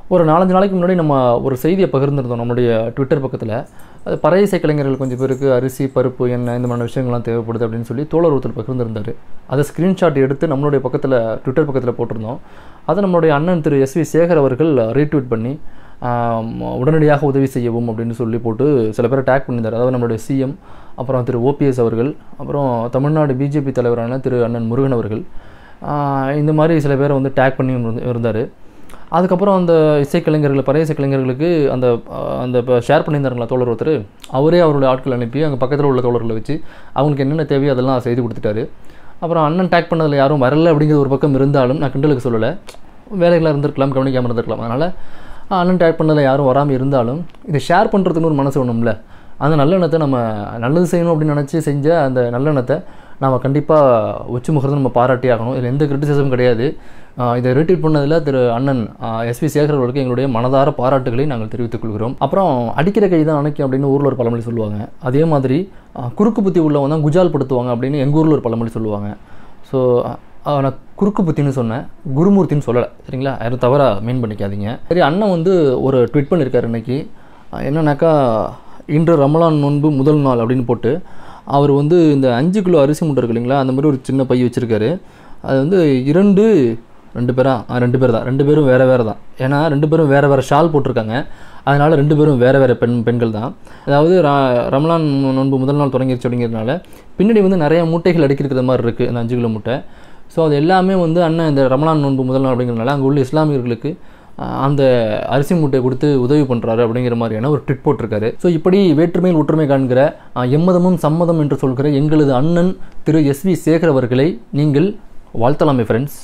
ஒரு நாலஞ்சு நாளைக்கு முன்னாடி நம்ம ஒரு செய்தியை பகிர்ந்திருந்தோம் நம்மளுடைய ட்விட்டர் பக்கத்தில் அது பறைய இசை கலைஞர்கள் கொஞ்சம் பேருக்கு அரிசி பருப்பு எண்ணெய் இந்த மாதிரி விஷயங்கள்லாம் தேவைப்படுது அப்படின்னு சொல்லி தோழர் ஒருத்தர் பகிர்ந்திருந்தார் அதை ஸ்க்ரீன்ஷாட் எடுத்து நம்மளுடைய பக்கத்தில் ட்விட்டர் பக்கத்தில் போட்டிருந்தோம் அதை நம்மளுடைய அண்ணன் திரு எஸ் வி சேகர் அவர்கள் ரீட்வீட் பண்ணி ஆம், உடனடியாக உதவி செய்யவும் அப்படின்னு சொல்லி போட்டு சில பேரை டேக் பண்ணியிருந்தார் அதாவது நம்மளுடைய சிஎம் அப்புறம் திரு ஓபிஎஸ் அவர்கள் அப்புறம் தமிழ்நாடு பிஜேபி தலைவரான திரு அண்ணன் முருகன் அவர்கள் ஆஹ், இந்த மாதிரி சில பேரை வந்து டேக் பண்ணி இருந்தார் அதுக்கப்புறம் அந்த இசைக்கலைஞர்கள் பழைய இசைக்கலைஞர்களுக்கு அந்த அஹ், அந்த இப்போ ஷேர் பண்ணியிருந்தாருங்களா தோழர் ஒருத்தர் அவரே அவருடைய ஆட்கள் அனுப்பி அங்கே பக்கத்தில் உள்ள தோழர்களை வச்சு அவங்களுக்கு என்னென்ன தேவையோ அதெல்லாம் செய்து கொடுத்துட்டாரு அப்புறம் அண்ணன் டேக் பண்ணதில் யாரும் வரல அப்படிங்கிற ஒரு பக்கம் இருந்தாலும் நான் கிண்டலுக்கு சொல்லலை வேலைகளாக இருந்திருக்கலாம் கவனிக்காமல் இருந்திருக்கலாம் அதனால் அண்ணன் டேக் பண்ணதில் யாரும் வராமல் இருந்தாலும் இதை ஷேர் பண்ணுறதுன்னு ஒரு மனசு ஒன்றும்ல அந்த நல்லெண்ணத்தை நம்ம நல்லது செய்யணும் அப்படின்னு நினச்சி செஞ்ச அந்த நல்லெண்ணத்தை நம்ம கண்டிப்பாக உச்சி முகத்தை நம்ம பாராட்டி ஆகணும் இதில் எந்த கிரிட்டிசிசமும் கிடையாது ஆஹ் இதை ரிட்வீட் பண்ணதில் திரு அண்ணன் எஸ்வி சேகர் அவர்களுக்கு எங்களுடைய மனதார பாராட்டுகளை நாங்கள் தெரிவித்துக் கொள்கிறோம் அப்புறம் அடிக்கிற கை தான் அணைக்கும் அப்படின்னு ஊரில் ஒரு பழமொழி சொல்லுவாங்க அதே மாதிரி ஆஹ் குறுக்கு புத்தி உள்ளவங்க தான் குஜால் படுத்துவாங்க அப்படின்னு எங்கள் ஊரில் ஒரு பழமொழி சொல்லுவாங்க ஸோ நான் குறுக்கு புத்தின்னு சொன்னேன் குருமூர்த்தின்னு சொல்லலை சரிங்களா யாரும் தவறாக மீன் பண்ணிக்காதீங்க சரி அண்ணன் வந்து ஒரு ட்வீட் பண்ணியிருக்காரு இன்னைக்கு ஆஹ் என்னன்னாக்கா இன்று ரமலான் நோன்பு முதல் நாள் அப்படின்னு போட்டு அவர் வந்து இந்த அஞ்சு கிலோ அரிசி மூட்டை இருக்கு இல்லைங்களா அந்த மாதிரி ஒரு சின்ன பை வச்சுருக்காரு அது வந்து இரண்டு ரெண்டு பேரா ஆ, ரெண்டு பேர் தான் ரெண்டு பேரும் வேறு வேறு தான் ஏன்னா ரெண்டு பேரும் வேறு வேறு ஷால் போட்டிருக்காங்க அதனால் ரெண்டு பேரும் வேறு வேறு பெண் பெண்கள் தான் அதாவது ர- ரமலான் நோன்பு முதல் நாள் தொடங்கிருச்சு அப்படிங்கிறதுனால பின்னாடி வந்து நிறைய மூட்டைகள் அடுக்கிருக்கிற மாதிரி இருக்குது அந்த அஞ்சு கிலோ மூட்டை ஸோ அது எல்லாமே வந்து அண்ணன் இந்த ரமலான் நோன்பு முதல் நாள் அப்படிங்கிறதுனால அங்கே உள்ள இஸ்லாமியர்களுக்கு ஆஹ், அந்த அரிசி மூட்டையை கொடுத்து உதவி பண்ணுறாரு அப்படிங்கிற மாதிரியான ஒரு ட்விட் போட்டிருக்காரு ஸோ இப்படி வேற்றுமையில் ஒற்றுமை காண்கிற ஆஹ், எம்மதமும் சம்மதம் என்று சொல்கிற எங்களது அண்ணன் திரு எஸ் வி சேகர் அவர்களை நீங்கள் வாழ்த்தலாமே ஃப்ரெண்ட்ஸ்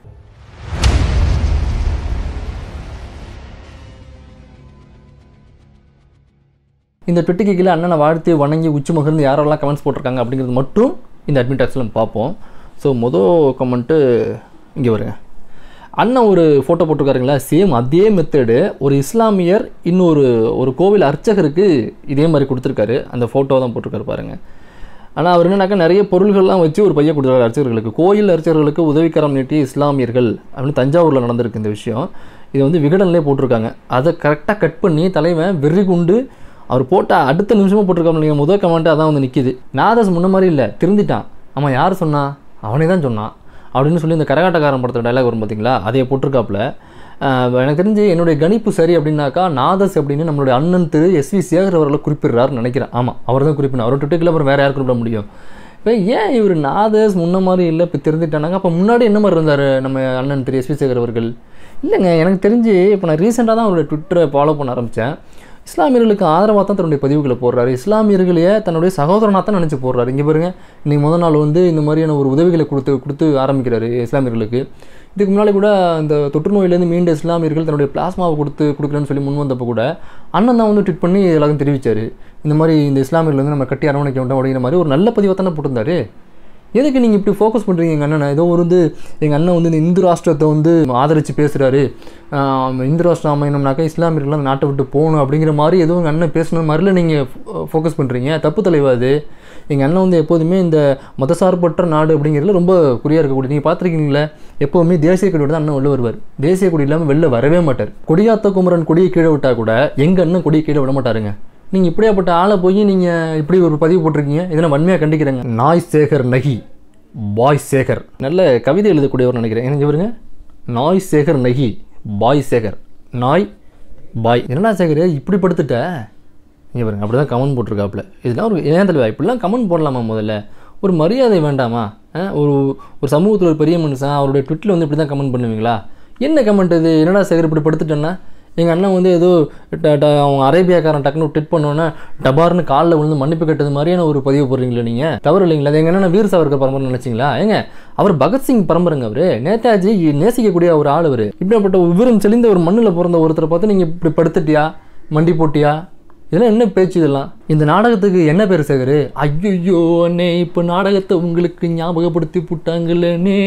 இந்த ட்விட்டுக்கு கீழே அண்ணனை வாழ்த்து வணங்கி உச்சி மகிழ்ந்து யாரெல்லாம் கமெண்ட்ஸ் போட்டிருக்காங்க அப்படிங்கிறது மட்டும் இந்த அட்மிட் டாக்ஸில் நம்ம பார்ப்போம் ஸோ மொதல் கமெண்ட்டு இங்கே வருங்க அண்ணன் ஒரு ஃபோட்டோ போட்டிருக்காருங்களா சேம் அதே மெத்தடு ஒரு இஸ்லாமியர் இன்னொரு ஒரு கோவில் அர்ச்சகருக்கு இதே மாதிரி கொடுத்துருக்காரு அந்த ஃபோட்டோ தான் போட்டிருக்காரு பாருங்க ஆனால் அவர் என்னன்னாக்கா நிறைய பொருள்கள்லாம் வச்சு ஒரு பையன் கொடுத்துருக்காரு அர்ச்சகர்களுக்கு கோயில் அர்ச்சகர்களுக்கு உதவிக்கரம் நீட்டிய இஸ்லாமியர்கள் அப்படின்னு தஞ்சாவூரில் நடந்திருக்கு இந்த விஷயம் இது வந்து விகடன்லேயே போட்டிருக்காங்க அதை கரெக்டாக கட் பண்ணி தலைவன் வெறி குண்டு அவர் போட்ட அடுத்த நிமிஷமாக போட்டிருக்காங்க நீங்கள் முதல் கமெண்ட் அதான் வந்து நிற்கிது நாதஸ் முன்ன மாதிரி இல்லை திருந்திட்டான் ஆமாம் யார் சொன்னா அவனே தான் சொன்னான் அப்படின்னு சொல்லி இந்த கரகாட்டக்காரன் படத்தோட டைலாக் வரும் பார்த்தீங்களா அதை போட்டிருக்காப்புல ஆஹ் எனக்கு தெரிஞ்சு என்னுடைய கணிப்பு சரி அப்படின்னாக்கா நாதஸ் அப்படின்னு நம்மளுடைய அண்ணன் திரு எஸ் வி சேகர் அவர்களை குறிப்பிடுறாருன்னு நினைக்கிறேன் ஆமாம் அவர் தான் குறிப்பிடணும் அவர் ட்விட்டரில் அப்புறம் வேறு யார் குறிப்பிட முடியும் இப்போ ஏன் இவர் நாதஸ் முன்ன மாதிரி இல்லை இப்போ தெரிஞ்சுட்டானாங்க அப்போ முன்னாடி என்ன மாதிரி இருந்தார் நம்ம அண்ணன் திரு எஸ் வி சேகர் அவர்கள் இல்லைங்க எனக்கு தெரிஞ்சு இப்போ நான் ரீசெண்டாக தான் அவருடைய ட்விட்டரை ஃபாலோ பண்ண ஆரம்பித்தேன் இஸ்லாமியர்களுக்கு ஆதரவாக தான் தன்னுடைய பதிவுகளை போடுறாரு இஸ்லாமியர்களையே தன்னுடைய சகோதரனாக தான் நினச்சி போடுறாரு இங்கே பாருங்க இன்னைக்கு முதல் நாள் வந்து இந்த மாதிரியான ஒரு உதவிகளை கொடுத்து கொடுத்து ஆரம்பிக்கிறாரு இஸ்லாமியர்களுக்கு இதுக்கு முன்னாடி கூட இந்த தொற்று நோயிலேருந்து மீண்ட இஸ்லாமியர்கள் தன்னுடைய பிளாஸ்மாவை கொடுத்து கொடுக்குறேன்னு சொல்லி முன் வந்தப்போ கூட அண்ணன் தான் வந்து ட்விட் பண்ணி எல்லாரும் தெரிவிச்சாரு இந்த மாதிரி இந்த இஸ்லாமியர்கள் வந்து நம்ம கட்டி அரவணைக்க வேண்டாம் அப்படிங்கிற மாதிரி ஒரு நல்ல பதிவை தானே போட்டிருந்தாரு எதுக்கு நீங்கள் இப்படி ஃபோக்கஸ் பண்ணுறீங்க எங்கள் அண்ணனை ஏதோ ஒரு வந்து எங்கள் அண்ணன் வந்து இந்த இந்து ராஷ்டிரத்தை வந்து ஆதரித்து பேசுகிறாரு இந்து ராஷ்டிரம் அமையணும்னாக்கா இஸ்லாமியர்கள்லாம் அந்த நாட்டை விட்டு போகணும் அப்படிங்கிற மாதிரி ஏதோ எங்கள் அண்ணன் பேசின மாதிரில நீங்கள் ஃபோக்கஸ் பண்ணுறீங்க தப்பு தலைவா அது எங்கள் அண்ணன் வந்து எப்போதுமே இந்த மதசார்பற்ற நாடு அப்படிங்கிறதுல ரொம்ப குறியாக இருக்கக்கூடிய நீங்கள் பார்த்துருக்கீங்களே எப்போவுமே தேசிய கொடியோட தான் அண்ணன் வெளில வருவார் தேசிய கொடி இல்லாமல் வெளில வரவே மாட்டார் கொடியாத்த குமரன் கொடியை கீழே விட்டால் கூட எங்கள் அண்ணன் கொடியை கீழே விட மாட்டாருங்க நீங்கள் இப்படியாப்பட்ட ஆளை போய் நீங்கள் இப்படி ஒரு பதிவு போட்டிருக்கீங்க இதை நான் வன்மையாக கண்டிக்கிறேங்க நாய் சேகர் நகி பாய் சேகர் நல்ல கவிதை எழுதக்கூடியவர் நினைக்கிறேன் எனக்கு பாருங்க நாய் சேகர் நகி பாய் சேகர் நாய் பாய் என்னடா சேகர் இப்படி படுத்துட்ட இங்கே பாருங்க அப்படி தான் கமெண்ட் போட்டிருக்காப்புல இதெல்லாம் ஒரு ஏன் தலைவா இப்படிலாம் கமெண்ட் போடலாமா முதல்ல ஒரு மரியாதை வேண்டாமா அஹ், ஒரு ஒரு சமூகத்தில் ஒரு பெரிய மனுஷன் அவருடைய ட்விட்டில் வந்து இப்படி தான் கமெண்ட் பண்ணுவீங்களா என்ன கமெண்ட் இது என்னடா சேகர் இப்படி படுத்துட்டேன்னா எங்கள் அண்ணன் வந்து ஏதோ ட- ட- அவங்க அரேபியாக்காரன் டக்குன்னு ட்விட் பண்ணோன்னே டபார்னு காலில் விழுந்து மன்னிப்பு கட்டது மாதிரியான ஒரு பதிவு போடுறீங்களா நீங்கள் தவறு இல்லைங்களா அது எங்கள் அண்ணன் வீர் சாவர்கர் பரம்பரை நினச்சிங்களா ஏங்க அவர் பகத்சிங் பரம்பரைங்க அவர் நேதாஜி நேசிக்கக்கூடிய ஒரு ஆள் அவர் இப்படிப்பட்ட விவரம் செழிந்த ஒரு மண்ணில் பிறந்த ஒருத்தரை பார்த்து நீங்கள் இப்படி படுத்துட்டியா மண்டி போட்டியா இதெல்லாம் என்ன பேச்சு இதெல்லாம் இந்த நாடகத்துக்கு என்ன பேர் சேகரு ஐயோ அண்ணே இப்போ நாடகத்தை உங்களுக்கு ஞாபகப்படுத்தி புட்டாங்களே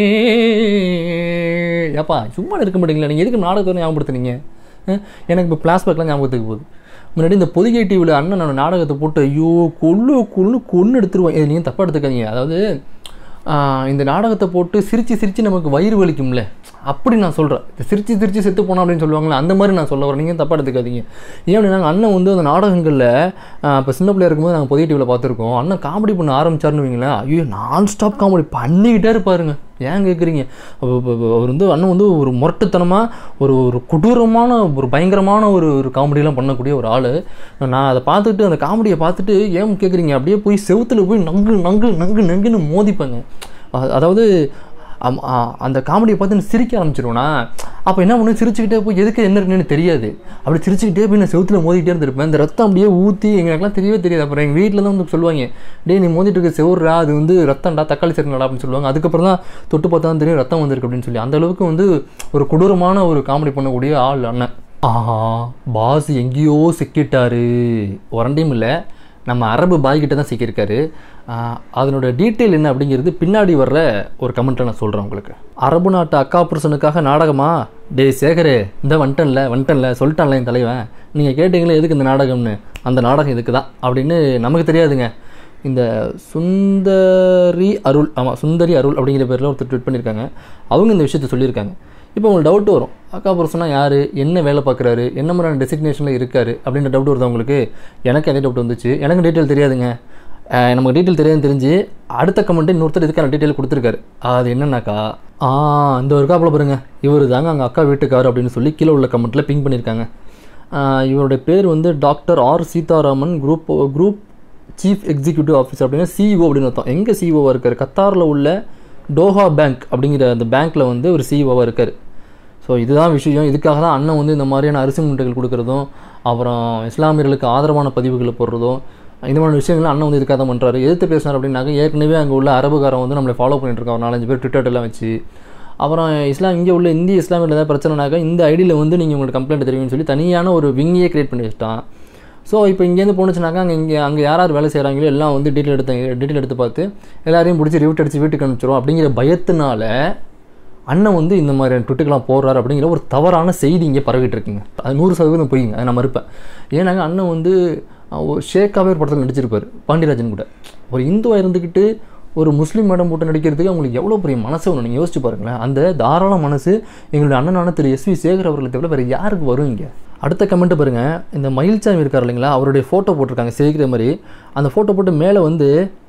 ஏப்பா சும்மா இருக்க மாட்டீங்களா நீங்கள் எதுக்கு நாடகத்தை ஞாபகப்படுத்துனீங்க அஹ், எனக்கு இப்போ ஃப்ளாஷ்பேக்லாம் ஞாபகத்துக்கு போகுது முன்னாடி இந்த பொதிகை டிவியில் அண்ணன் நான் நாடகத்தை போட்டு ஐயோ கொள்ளு கொள்ளு கொன்று எடுத்துருவேன் இது நீங்கள் தப்பாக எடுத்துக்காதீங்க அதாவது ஆஹ், இந்த நாடகத்தை போட்டு சிரித்து சிரித்து நமக்கு வயிறு வலிக்கும்ல அப்படி நான் சொல்கிறேன் சிரிச்சு சிரிச்சு செத்து போனா அப்படின்னு சொல்லுவாங்களே அந்த மாதிரி நான் சொல்ல வரேன் நீங்கள் தப்பாக எடுத்துக்காதீங்க ஏன் அப்படின்னா அண்ணன் வந்து அந்த நாடகங்களில் இப்போ சின்ன பிள்ளையா இருக்கும்போது நாங்கள் புதிய டிவியில் பார்த்துருக்கோம் அண்ணன் காமெடி பண்ண ஆரம்பிச்சாருன்னு வைங்களேன் ஐயோ நான் ஸ்டாப் காமெடி பண்ணிக்கிட்டே இருப்பாருங்க ஏன் கேட்குறீங்க அவர் வந்து அண்ணன் வந்து ஒரு முரட்டுத்தனமாக ஒரு ஒரு கொடூரமான ஒரு பயங்கரமான ஒரு ஒரு காமெடியெலாம் பண்ணக்கூடிய ஒரு ஆள் நான் அதை பார்த்துட்டு அந்த காமெடியை பார்த்துட்டு ஏன் கேட்குறீங்க அப்படியே போய் செவுத்துல போய் நங்கு நங்கு நங்கு நங்குன்னு மோதிப்பேங்க அ- அதாவது அம்- அ- அந்த காமெடியை பார்த்து நான் சிரிக்க ஆரம்பிச்சிருவேனா அப்போ என்ன பண்ணு சிரிச்சுக்கிட்டே போய் எதுக்கு என்ன இருக்குன்னு தெரியாது அப்படி சிரிச்சுக்கிட்டே போய் நான் செவுத்துல மோதிக்கிட்டே இருந்திருப்பேன் இந்த ரத்தம் அப்படியே ஊற்றி எங்களுக்குலாம் தெரியவே தெரியாது அப்புறம் எங்கள் வீட்டில் தான் வந்து சொல்லுவாங்க டேய் நீ மோதிட்டு இருக்க செவுர்ரா அது வந்து ரத்தம்டா தக்காளி சட்னிடா அப்படின்னு சொல்லுவாங்க அதுக்கப்புறம் தான் தொட்டு பார்த்தா தான் தெரியும் ரத்தம் வந்திருக்கு அப்படின்னு சொல்லி அந்த அளவுக்கு வந்து ஒரு கொடூரமான ஒரு காமெடி பண்ணக்கூடிய ஆள் அண்ணன் ஆஹா பாஸ் எங்கேயோ சிக்கிட்டாரு உரண்டியும் இல்லை நம்ம அரபு பாய்கிட்ட தான் சிக்கியிருக்காரு ஆஹ் அதனோட டீட்டெயில் என்ன அப்படிங்கிறது பின்னாடி வர்ற ஒரு கமெண்ட்டில் நான் சொல்கிறேன் உங்களுக்கு அரபு நாட்டு அக்கா புருஷனுக்காக நாடகமா டேய் சேகரே இந்த வந்துட்டன்ல வந்துட்டன்ல சொல்லிட்டான்ல என் தலைவன் நீங்கள் கேட்டீங்களே எதுக்கு இந்த நாடகம்னு அந்த நாடகம் இதுக்கு தான் அப்படின்னு நமக்கு தெரியாதுங்க இந்த சுந்தரி அருள் ஆமாம் சுந்தரி அருள் அப்படிங்கிற பேரில் ஒருத்தர் ட்வீட் பண்ணியிருக்காங்க அவங்க இந்த விஷயத்த சொல்லியிருக்காங்க இப்போ உங்களுக்கு டவுட் வரும் அக்கா புருஷனா யார் என்ன வேலை பார்க்குறாரு என்ன மாதிரியான டெசிக்னேஷனில் இருக்காரு அப்படின்ற டவுட் வருது உங்களுக்கு எனக்கு அதே டவுட் வந்துச்சு எனக்கு டீட்டெயில் தெரியாதுங்க அஹ் நமக்கு டீட்டெயில் தெரியாதுன்னு தெரிஞ்சு அடுத்த கமெண்ட் இன்னொருத்தர் இதுக்கான டீட்டெயில் கொடுத்துருக்காரு அது என்னன்னாக்கா ஆ இந்த ஒரு காப்பில் பாருங்க இவர் தாங்க அங்கே அக்கா வீட்டுக்கார் அப்படின்னு சொல்லி கீழே உள்ள கமெண்ட்டில் பிங் பண்ணியிருக்காங்க ஆஹ் இவருடைய பேர் வந்து doctor R Sitaraman group group chief executive officer அப்படின்னா சிஇஓ அப்படின்னு அர்த்தம் எங்கே சிஇஓவாக இருக்கார் கத்தாரில் உள்ள டோஹா பேங்க் அப்படிங்கிற அந்த பேங்க்கில் வந்து ஒரு சிஇஓவாக இருக்கார் ஸோ இதுதான் விஷயம் இதுக்காக தான் அண்ணன் வந்து இந்த மாதிரியான அரிசி முட்டைகள் கொடுக்குறதும் அப்புறம் இஸ்லாமியர்களுக்கு ஆதரவான பதிவுகளை போடுறதும் இந்த மாதிரி விஷயங்கள் அண்ணன் வந்து இதுக்காக தான் பண்ணுறாரு எதிர்த்து பேசினார் அப்படின்னாக்க ஏற்கனவே அங்கே உள்ள அரபுகாரன் வந்து நம்மளை ஃபாலோ பண்ணிட்டு இருக்கான் ஒரு நாலஞ்சு பேர் ட்விட்டர்லாம் வச்சு அப்புறம் இஸ்லாம் இங்கே உள்ள இந்திய இஸ்லாமியில் ஏதாவது பிரச்சனைனாக்கா இந்த ஐடியில் வந்து நீங்கள் உங்களுக்கு கம்ப்ளைண்ட் தெரியும்னு சொல்லி தனியான ஒரு விங்கியே கிரியேட் பண்ணி வச்சுட்டான் ஸோ இப்போ இங்கேருந்து போணுச்சுனாக்கா அங்கே இங்கே அங்கே யார் யார் வேலை செய்கிறாங்களோ எல்லாம் வந்து டீட்டெயில் எடுத்து டீட்டெயில் எடுத்து பார்த்து எல்லாரையும் பிடிச்சி ரிவிட் அடிச்சு வீட்டுக்கு அனுப்பிச்சிரும் அப்படிங்கிற பயத்தினால அண்ணன் வந்து இந்த மாதிரி ட்விட்டுக்கெல்லாம் போடுறாரு அப்படிங்கிற ஒரு தவறான செய்தி இங்கே பரவிட்டு இருக்குங்க அது நூறு சதவீதம் பொய்ங்க அதை நான் மறுப்பேன் ஏன்னாங்க அண்ணன் வந்து அஹ், ஒரு ஷேக்காவே ஒரு படத்தில் நடிச்சிருப்பார் பாண்டியராஜன் கூட ஒரு இந்துவாக இருந்துக்கிட்டு ஒரு முஸ்லீம் மேடம் போட்டு நடிக்கிறதுக்கு அவங்களுக்கு எவ்வளோ பெரிய மனசு ஒன்று நீங்கள் யோசிச்சு பாருங்களேன் அந்த தாராள மனசு எங்களுடைய அண்ணனான திரு எஸ் வி சேகர் அவர்களை தவிர வேறு யாருக்கு வரும் இங்கே அடுத்த கமெண்ட் பாருங்க இந்த மயில்சாமி இருக்கார் இல்லைங்களா அவருடைய ஃபோட்டோ போட்டிருக்காங்க சேகிற மாதிரி அந்த ஃபோட்டோ போட்டு மேலே வந்து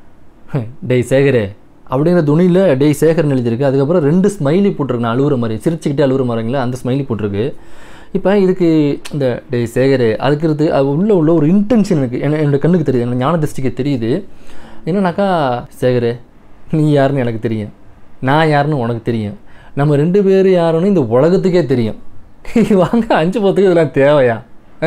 டேய் சேகரே அப்படிங்கிற துணியில் டேய் சேகர்னு எழுதியிருக்கு அதுக்கப்புறம் ரெண்டு ஸ்மைலி போட்டிருக்கு நான் அழுகுற மாதிரி சிரிச்சுக்கிட்டே அழுகுற மாதிரிங்களா அந்த ஸ்மைலி போட்டிருக்கு இப்போ இதுக்கு இந்த டேய் சேகரே அதுக்கு இருக்கு அது உள்ள உள்ள ஒரு இன்டென்ஷன் இருக்குது என்ன என்னோட கண்ணுக்கு தெரியுது என்னோட ஞான திருஷ்டிக்கு தெரியுது என்னன்னாக்கா சேகரே நீ யாருன்னு எனக்கு தெரியும் நான் யாருன்னு உனக்கு தெரியும் நம்ம ரெண்டு பேர் யாருன்னு இந்த உலகத்துக்கே தெரியும் வாங்க அஞ்சு பத்துக்கு இதெல்லாம் தேவையா ஆ?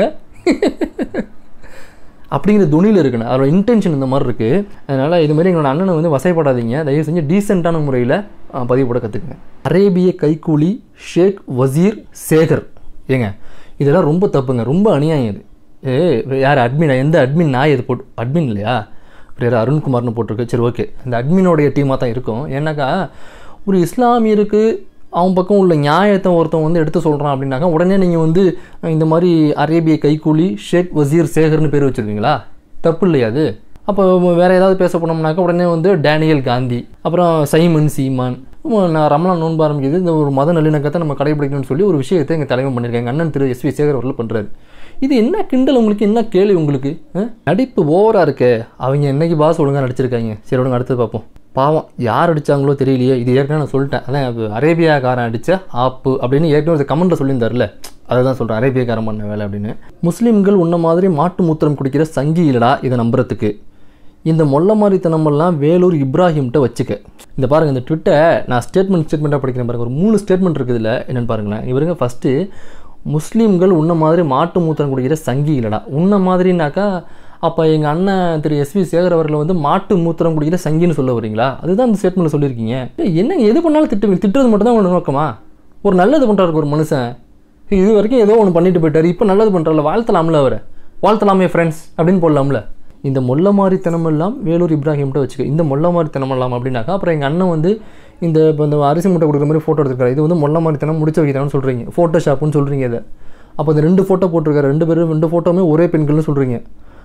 அப்படிங்கிற துணியில் இருக்குண்ணே அதோட இன்டென்ஷன் இந்த மாதிரி இருக்குது அதனால் இதுமாரி எங்களோட அண்ணனை வந்து வசைப்படாதீங்க தயவு செஞ்சு டீசெண்டான முறையில் பதிவு போட கற்றுக்குங்க அரேபிய கைக்கூலி ஷேக் வசீர் சேகர் ஏங்க இதெல்லாம் ரொம்ப தப்புங்க ரொம்ப அநியாயம் இது ஏ யார் அட்மினா எந்த அட்மின் நான் இது போட்டு அட்மின் இல்லையா பேர் அருண்குமார்னு போட்டிருக்கு சரி ஓகே இந்த அட்மினோடைய டீமாக தான் இருக்கும் ஏன்னாக்கா ஒரு இஸ்லாமியருக்கு அவன் பக்கம் உள்ள நியாயத்தை ஒருத்தன் வந்து எடுத்து சொல்கிறான் அப்படின்னாக்கா உடனே நீங்கள் வந்து இந்த மாதிரி அரேபிய கைக்கூலி ஷேக் வசீர் சேகர்னு பேர் வச்சுருவீங்களா தப்பு இல்லையா அது அப்போ வேற ஏதாவது பேச போனோம்னாக்கா உடனே வந்து டேனியல் காந்தி அப்புறம் சைமன் சீமான் உம், நான் ரமலான் நோன்பு ஆரம்பிக்குது இந்த ஒரு மத நல்லிணக்கத்தை நம்ம கடைபிடிக்கணும்னு சொல்லி ஒரு விஷயத்தை எங்கள் தலைமை பண்ணியிருக்காங்க அண்ணன் திரு எஸ் வி சேகர் அவர்கள் பண்ணுறாரு இது என்ன கிண்டல் உங்களுக்கு என்ன கேள்வி உங்களுக்கு ஆ? நடிப்பு ஓவராக இருக்கே அவங்க என்னைக்கு பாஸ் ஒழுங்காக நடிச்சிருக்காங்க சரி ஒழுங்கா அடுத்து பார்ப்போம் பாவம் யார் அடிச்சாங்களோ தெரியலையே இது ஏற்கனவே நான் சொல்லிட்டேன் அதான் அது அரேபியாக்காரன் அடித்த ஆப்பு அப்படின்னு ஏற்கனவே ஒரு கமெண்ட்டில் சொல்லியிருந்தார்ல அதை தான் சொல்கிறேன் அரேபியக்காரன் பண்ண வேலை அப்படின்னு முஸ்லீம்கள் உன்ன மாதிரி மாட்டு மூத்திரம் குடிக்கிற சங்கி இல்லடா இதை நம்புறதுக்கு இந்த மொல்ல மாதிரித்தனமெல்லாம் வேலூர் இப்ராஹிம்கிட்ட வச்சுக்க இந்த பாருங்க இந்த ட்விட்டை நான் ஸ்டேட்மெண்ட் ஸ்டேட்மெண்ட்டாக படிக்கிறேன் பாருங்க ஒரு மூணு ஸ்டேட்மெண்ட் இருக்குது இதில் என்னென்னு பாருங்களேன் இவருங்க ஃபஸ்ட்டு முஸ்லீம்கள் உன்ன மாதிரி மாட்டு மூத்திரம் குடிக்கிற சங்கி இல்லடா உன்ன மாதிரினாக்கா அப்போ எங்கள் அண்ணன் திரு எஸ்வி சேகர் அவர்களை வந்து மாட்டு மூத்திரம் குடிக்கிற சங்கின்னு சொல்ல வரீங்களா அதுதான் அந்த ஸ்டேட்மெண்ட்டில் சொல்லியிருக்கீங்க ஏய், என்னங்க எது பண்ணாலும் திட்டுவீங்க திட்டுறது மட்டும் தான் உங்களோட நோக்கமா ஒரு நல்லது பண்ணுறாரு ஒரு மனுஷன் இது வரைக்கும் ஏதோ ஒன்று பண்ணிட்டு போயிட்டாரு இப்போ நல்லது பண்ணுறாருல வாழ்த்தலாம்ல அவரை வாழ்த்தலாமே ஃப்ரெண்ட்ஸ் அப்படின்னு போடலாம்ல இந்த மொல்ல மாதிரித்தனம் எல்லாம் வேலூர் இப்ராஹிம்கிட்ட வச்சுக்க இந்த மொல்ல மாதிரித்தனம் எல்லாம் அப்படின்னாக்கா அப்புறம் எங்கள் அண்ணன் வந்து இந்த இப்போ இந்த அரிசி மூட்டை கொடுக்குற மாதிரி ஃபோட்டோ எடுத்துருக்காரு இது வந்து மொல்ல மாதிரித்தனம் முடிச்ச வைக்கிறான்னு சொல்கிறீங்க ஃபோட்டோ ஷாப்புன்னு சொல்கிறீங்க இதை அப்போ இந்த ரெண்டு ஃபோட்டோ போட்டிருக்காரு ரெண்டு பேரும் ரெண்டு ஃபோட்டோவுமே ஒரே பெண்கள்னு சொல்கிறீங்க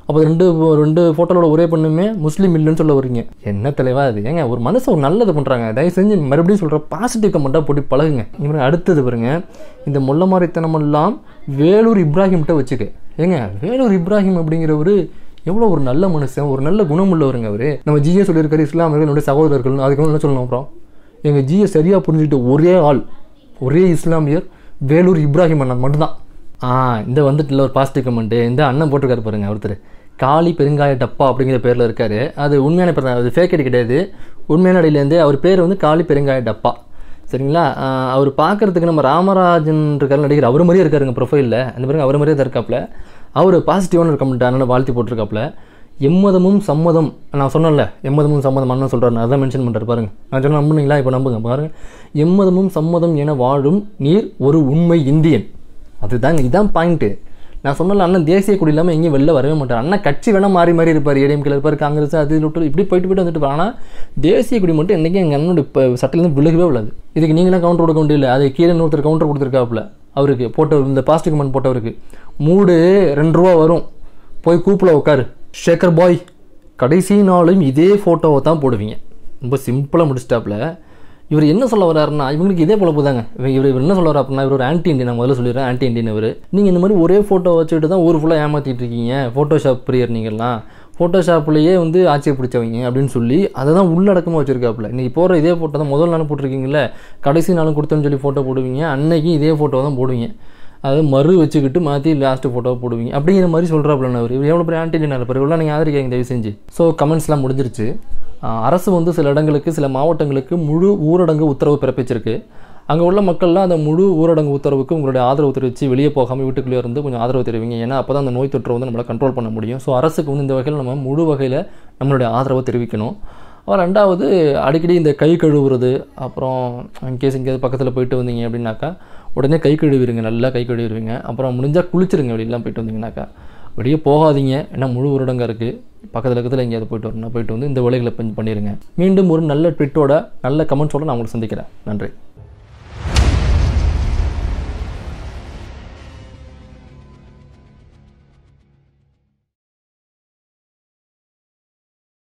அப்போ ரெண்டு ரெண்டு ஃபோட்டோவோட ஒரே பொண்ணுமே முஸ்லீம் இல்லைன்னு சொல்ல வரீங்க என்ன தலைவா அது ஏங்க ஒரு மனுஷன் ஒரு நல்லது பண்ணுறாங்க தயவு செஞ்சு மறுபடியும் சொல்கிற பாசிட்டிவ் கமெண்ட்டாக போட்டு பழகுங்க இவங்க அடுத்தது பாருங்க இந்த முள்ள மாதிரித்தனமெல்லாம் வேலூர் இப்ராஹிம்கிட்ட வச்சுக்க ஏங்க வேலூர் இப்ராஹிம் அப்படிங்கிறவர் எவ்வளோ ஒரு நல்ல மனுஷன் ஒரு நல்ல குணம் உள்ளவருங்க அவர் நம்ம ஜிஏ சொல்லியிருக்காரு இஸ்லாமியர்களுடைய சகோதரர்கள் அதுக்கு என்ன சொல்லணும் அப்புறம் எங்கள் ஜிஏ சரியாக புரிஞ்சுக்கிட்ட ஒரே ஆள் ஒரே இஸ்லாமியர் வேலூர் இப்ராஹிம் அண்ணன் மட்டும்தான் ஆ இந்த வந்துட்டுல ஒரு பாசிட்டிவ் கமெண்ட்டு இந்த அண்ணன் போட்டிருக்காரு பாருங்க ஒருத்தர் காளி பெருங்காய டப்பா அப்படிங்கிற பேரில் இருக்காரு அது உண்மையான பேர் தான் அது ஃபேக் ஐடி கிடையாது உண்மையான அடியிலேருந்து அவர் பேர் வந்து காளி பெருங்காய டப்பா சரிங்களா ஆஹ் அவர் பார்க்கறதுக்கு நம்ம ராமராஜன் இருக்காரு நடிகர் அவர் மாதிரியே இருக்காருங்க ப்ரொஃபைலில் அந்த பிறகு அவர் மாதிரியே தான் இருக்காப்புல அவர் பாசிட்டிவான ஒரு கமெண்ட் அண்ணனை வாழ்த்தி போட்டிருக்காப்புல எம்மதமும் சம்மதம் நான் சொன்னேன்ல எம்மதமும் சம்மதம் அண்ணன் சொல்கிறாரு அதான் மென்ஷன் பண்ணுறாரு பாருங்க நான் சொன்ன நம்புனீங்களா இப்போ நம்புங்க பாருங்க எம்மதமும் சம்மதம் என வாழும் நீர் ஒரு உண்மை இந்தியன் அதுதாங்க இதான் பாயிண்ட்டு நான் சொன்னல அண்ணன் தேசிய கொடி இல்லாமல் எங்கேயும் வெளில வரவே மாட்டார் அண்ணன் கட்சி வேணால் மாறி மாறி இருப்பார் ஏடிஎம்கேல இருப்பார் காங்கிரஸ் அது விட்டு இப்படி போயிட்டு போயிட்டு வந்துட்டு இருப்பார். ஆனால் தேசிய கொடி மட்டும் என்றைக்கும் எங்கள் அண்ணனோட இப்போ சட்டையிலேருந்து விலகவே விடாது இதுக்கு நீங்களாம் கவுண்டர் கொடுக்க வேண்டியதில்லை அது கீழே இன்னொருத்தர் கவுண்டர் கொடுத்துருக்காப்புல அவருக்கு போட்ட இந்த பாஸ்டிக் கமெண்ட் போட்டவருக்கு மூடு ரெண்டு ரூபா வரும் போய் கூப்பில் உட்காரு ஷேகர் பாய் கடைசி நாளும் இதே ஃபோட்டோவை தான் போடுவீங்க ரொம்ப சிம்பிளாக முடிச்சிட்டாப்புல இவர் என்ன சொல்ல வர்றாருன்னா இவங்களுக்கு இதே பொழப்பு தாங்க இவர் இவர் இவர் என்ன சொல்ல வர்றாரு அப்படின்னா இவர் ஒரு ஆன்டி இண்டியன் நான் முதல்ல சொல்லிடுறேன் ஆன்டி இண்டியன் இவர் நீங்கள் இந்த மாதிரி ஒரே ஃபோட்டோ வச்சுக்கிட்டு தான் ஊர் ஃபுல்லாக ஏமாற்றிட்டு இருக்கீங்க ஃபோட்டோஷாப் பிரியர் நீங்கள்லாம் ஃபோட்டோஷாப்லேயே வந்து ஆட்சியை பிடிச்சவங்க அப்படின்னு சொல்லி அதை தான் உள்ளடக்கமாக வச்சுருக்காப்புல இன்றைக்கி போகிற இதே ஃபோட்டோ தான் முதல் நாளும் போட்டிருக்கீங்களே கடைசி நாளும் கொடுத்தோன்னு சொல்லி ஃபோட்டோ போடுவீங்க அன்னைக்கு இதே ஃபோட்டோ தான் போடுவீங்க அதை மறு வச்சுக்கிட்டு மாற்றி லாஸ்ட்டு ஃபோட்டோ போடுவீங்க அப்படிங்கிற மாதிரி சொல்கிறாப்புல அவர் இவர் எவ்வளோ பெரிய ஆன்டிஜன் இருப்பார் இவ்வளோ நீங்கள் ஆதரிக்காங்க தயவு செஞ்சு ஸோ கமெண்ட்ஸ்லாம் முடிஞ்சிருச்சு ஆஹ் அரசு வந்து சில இடங்களுக்கு சில மாவட்டங்களுக்கு முழு ஊரடங்கு உத்தரவு பிறப்பிச்சிருக்கு அங்கே உள்ள மக்கள்லாம் அந்த முழு ஊரடங்கு உத்தரவுக்கு உங்களுடைய ஆதரவு தெரிவித்து வெளியே போகாமல் வீட்டுக்குள்ளே இருந்து கொஞ்சம் ஆதரவு தெரிவிங்க ஏன்னா அப்போ தான் அந்த நோய் தொற்றை வந்து நம்மளால் கண்ட்ரோல் பண்ண முடியும் ஸோ அரசுக்கு வந்து இந்த வகையில் நம்ம முழு வகையில் நம்மளுடைய ஆதரவை தெரிவிக்கணும் அப்புறம் ரெண்டாவது அடிக்கடி இந்த கை கழுவுறது அப்புறம் இன்கேஸ் எங்கேயாவது பக்கத்தில் போயிட்டு வந்தீங்க அப்படின்னாக்கா உடனே கை கழுவிடுங்க நல்லா கை கழுவிடுவீங்க அப்புறம் முடிஞ்சால் குளிச்சிருங்க வெளியெல்லாம் போயிட்டு வந்தீங்கன்னாக்கா வெளியே போகாதீங்க ஏன்னா முழு ஊரடங்காக இருக்குது பக்கத்தில் பக்கத்தில் எங்கேயாவது போயிட்டு வரணும் போயிட்டு வந்து இந்த வேலைகளை பண்ணி பண்ணிடுங்க மீண்டும் ஒரு நல்ல ட்விட்டோட நல்ல கமெண்ட்ஸோட நான் உங்களை சந்திக்கிறேன் நன்றி